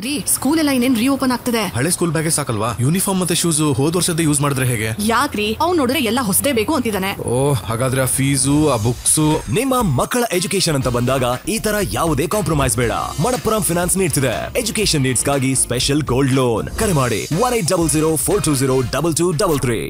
ರೀ ಸ್ಕೂಲ್ ಎಲ್ಲ ಇನ್ನೇನ್ ರೀಓಪನ್ ಆಗ್ತದೆ ಹಳೆ ಸ್ಕೂಲ್ ಬ್ಯಾಗೇ ಸಾಕಲ್ವಾ ಯೂನಿಫಾರ್ಮ್ ಮತ್ತೆ ಶೂಸ್ ಹೋದ್ ವರ್ಷದ ಯೂಸ್ ಮಾಡಿದ್ರೆ ಹೇಗೆ ಯಾಕ್ರಿ ಅವ್ನ್ ನೋಡಿದ್ರೆ ಎಲ್ಲ ಹೊಸದೇ ಬೇಕು ಅಂತಿದ್ದಾನೆ ಓ ಹಾಗಾದ್ರೆ ಆ ಫೀಸು ಆ ಬುಕ್ಸು ನಿಮ್ಮ ಮಕ್ಕಳ ಎಜುಕೇಶನ್ ಅಂತ ಬಂದಾಗ ಈ ತರ ಯಾವುದೇ ಕಾಂಪ್ರಮೈಸ್ ಬೇಡ ಮಣಪ್ಪುರಂ ಫಿನಾನ್ಸ್ ನೀಡ್ತಿದೆ ಎಜುಕೇಶನ್ ನೀಡ್ಸ್ಗಾಗಿ ಸ್ಪೆಷಲ್ ಗೋಲ್ಡ್ ಲೋನ್ ಕರೆ ಮಾಡಿ one eight double zero four two zero double two double three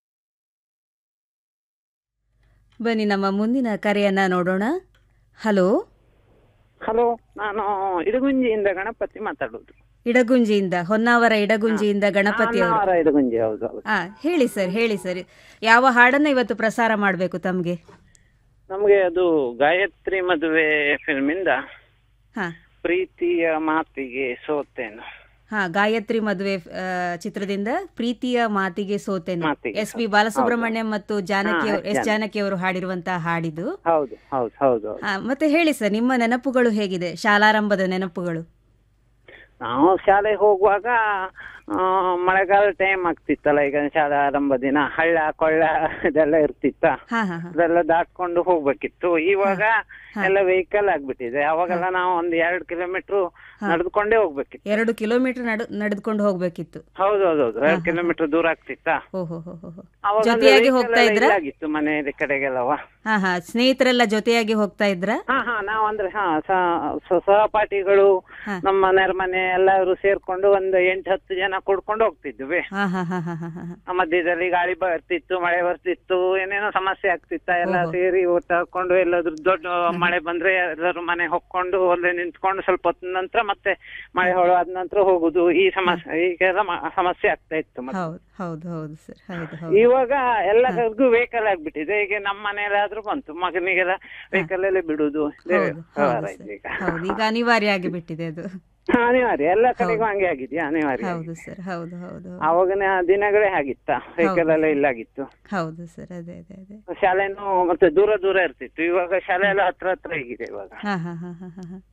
ಬನ್ನಿ ನಮ್ಮ ಮುಂದಿನ ಕರೆಯನ್ನ ನೋಡೋಣ ಹಲೋ ಹಲೋ ನಾನು ಇಡಗುಂಜಿಯಿಂದ ಗಣಪತಿ ಮಾತಾಡೋದು ಇಡಗುಂಜಿಯಿಂದ ಹೊನ್ನಾವರ ಇಡಗುಂಜಿಯಿಂದ ಗಣಪತಿ ಅವರು ನಾನಾವರ ಇಡಗುಂಜಿ ಹೌದು ಹೌದು ಹಾ ಹೇಳಿ ಸರ್ ಹೇಳಿ ಸರ್ ಯಾವ ಹಾಡನ್ನ ಇವತ್ತು ಪ್ರಸಾರ ಮಾಡಬೇಕು ತಮಗೆ ನಮಗೆ ಅದು ಗಾಯತ್ರಿ ಮದುವೆ ಫಿಲ್ಮಿಂದ ಹಾ ಪ್ರೀತಿಯ ಮಾತಿಗೆ ಸೋತೇನು ಹಾ ಗಾಯತ್ರಿ ಮದುವೆ ಆ, ಚಿತ್ರದಿಂದ ಪ್ರೀತಿಯ ಮಾತಿಗೆ ಸೋತೆನು ಮಾತಿಗೆ ಎಸ್ ಪಿ ಬಾಲಸುಬ್ರಹ್ಮಣ್ಯಂ ಮತ್ತು ಜಾನಕಿ ಹಾ, ಅವರು ಎಸ್ ಜಾನಕಿ. ಜಾನಕಿ ಅವರು ಹಾಡಿರುವಂತಹ ಹಾಡಿದು ಹೌದು ಹೌದು ಹೌದು ಹೌದು ಹಾ, ಮತ್ತೆ ಹೇಳಿ ಸರ್ ನಿಮ್ಮ ನೆನಪುಗಳು ಹೇಗಿದೆ ಶಾಲಾರಂಭದ ನೆನಪುಗಳು ನಾವು ಶಾಲೆಗೆ ಹೋಗುವಾಗ ಆ, ಮಳೆಗಾಲ ಟೈಮ್ ಆಗ್ತಿತ್ತಲ್ಲ ಈಗ ಶಾಲಾ ಆರಂಭ ದಿನ ಹಳ್ಳ ಕೊಳ್ಳ ಇದೆಲ್ಲ ಇರ್ತಿತ್ತ ಹಾ ಹಾ ಹಾ ಅದೆಲ್ಲ ದಾಟ್ಕೊಂಡು ಹೋಗ್ಬೇಕಿತ್ತು ಇವಾಗ ಎಲ್ಲ ವೆಹಿಕಲ್ ಆಗ್ಬಿಟ್ಟಿದೆ ಅವಾಗೆಲ್ಲ ನಾವು ಒಂದ್ ಎರಡ್ ಕಿಲೋಮೀಟರ್ ನಡೆದುಕೊಂಡೇ ಹೋಗ್ಬೇಕಿತ್ತು ಎರಡು ಕಿಲೋಮೀಟರ್ ನಡು ನಡೆದುಕೊಂಡು ಹೋಗ್ಬೇಕಿತ್ತು ಹೌದು ಹೌದು ಹೌದು ಎರಡು ಕಿಲೋಮೀಟರ್ ದೂರ ಆಗ್ತಿತ್ತಾ ಓಹೋ ಹೋ ಹೋ ಹೋ. ಅವಾಗ ಜೊತೆಯಾಗಿ vehicle ಹೋಗ್ತಾ ಎಲ್ಲ ಇದ್ರ ಇದಾಗಿತ್ತು ಮನೆ ಕಡೆಗೆಲ್ಲವ ಹಾ ಹಾ ಸ್ನೇಹಿತರೆಲ್ಲ ಜೊತೆಯಾಗಿ ಹೋಗ್ತಾ ಇದ್ರ ಹಾ ಹಾ ನಾವ್ ಅಂದ್ರೆ ಹಾ ಸ- ಸ- ಸಹಪಾಠಿಗಳು ಹಾ. ನಮ್ಮ ನೆರೆಮನೆ ಎಲ್ಲರೂ ಸೇರ್ಕೊಂಡು ಒಂದು ಎಂಟ್ ಹತ್ತು ಜನ ಕುಡ್ಕೊಂಡು ಹೋಗ್ತಿದ್ವಿ ಹಾ ಹಾ ಹಾ ಹಾ ಹಾ ಹಾ ಆ ಮಧ್ಯದಲ್ಲಿ ಗಾಳಿ ಬರ್ತಿತ್ತು ಮಳೆ ಬರ್ತಿತ್ತು ಏನೇನೋ ಸಮಸ್ಯೆ ಆಗ್ತಿತ್ತ ಎಲ್ಲ ಸೇರಿ ಹಾಕೊಂಡು ಎಲ್ಲಾದ್ರೂ ದೊಡ್ಡ ಮಳೆ ಬಂದ್ರೆ ಎಲ್ಲರೂ ಮನೆ ಹೊಕ್ಕೊಂಡು ಅಲ್ಲೇ ನಿಂತ್ಕೊಂಡು ಸ್ವಲ್ಪ ಹೊತ್ತಿನ ನಂತರ ಮತ್ತೆ ಮಳೆ ಹೊಳ ಆದ ನಂತರ ಹೋಗುದು ಈ ಸಮಸ್ಯೆ ಈಗೆಲ್ಲ ಮ- ಸಮಸ್ಯೆ ಆಗ್ತಾ ಇತ್ತು ಮತ್ತೆ ಹೌದು ಹೌದು ಹೌದು ಸರ್ ಹೌದು ಹೌದು ಇವಾಗ ಎಲ್ಲರಿಗೂ ವೆಹಿಕಲ್ ಆಗ್ಬಿಟ್ಟಿದೆ ಈಗ ನಮ್ಮ ಮನೆಯಲ್ಲಾದ್ರೂ ಬಂತು ಮಗನಿಗೆಲ್ಲ ವೆಹಿಕಲ್ ಅಲ್ಲೇ ಬಿಡುದು ಇದೇ ಹೌದು ವ್ಯವಹಾರ ಹೌದು ಇದೆ ಸರ್ ಈಗ ಹೌದು ಈಗ ಅನಿವಾರ್ಯ ಆಗಿಬಿಟ್ಟಿದೆ ಅದು ಹಾ, ಅನಿವಾರ್ಯ ಎಲ್ಲ ಕಡೆಗೂ ಹಂಗೆ ಆಗಿದ್ಯಾ ಅನಿವಾರ್ಯ ಹೌದು ಸರ್ ಹೌದು ಹೌದು ಹೌದು. ಅವಾಗಿನ ದಿನಗಳೇ ಆಗಿತ್ತ ವೆಹಿಕಲ್ ಎಲ್ಲ ಇಲ್ಲಾಗಿತ್ತು ಹೌದು ಸರ್ ಅದೇ ಅದೇ ಅದೇ ಶಾಲೆನೂ ಮತ್ತೆ ದೂರ ದೂರ ಇರ್ತಿತ್ತು ಇವಾಗ ಶಾಲೆ ಎಲ್ಲ ಹತ್ರ ಹತ್ರ ಆಗಿದೆ ಇವಾಗ ಹಾ ಹಾ ಹಾ ಹಾ ಹಾ ಹಾ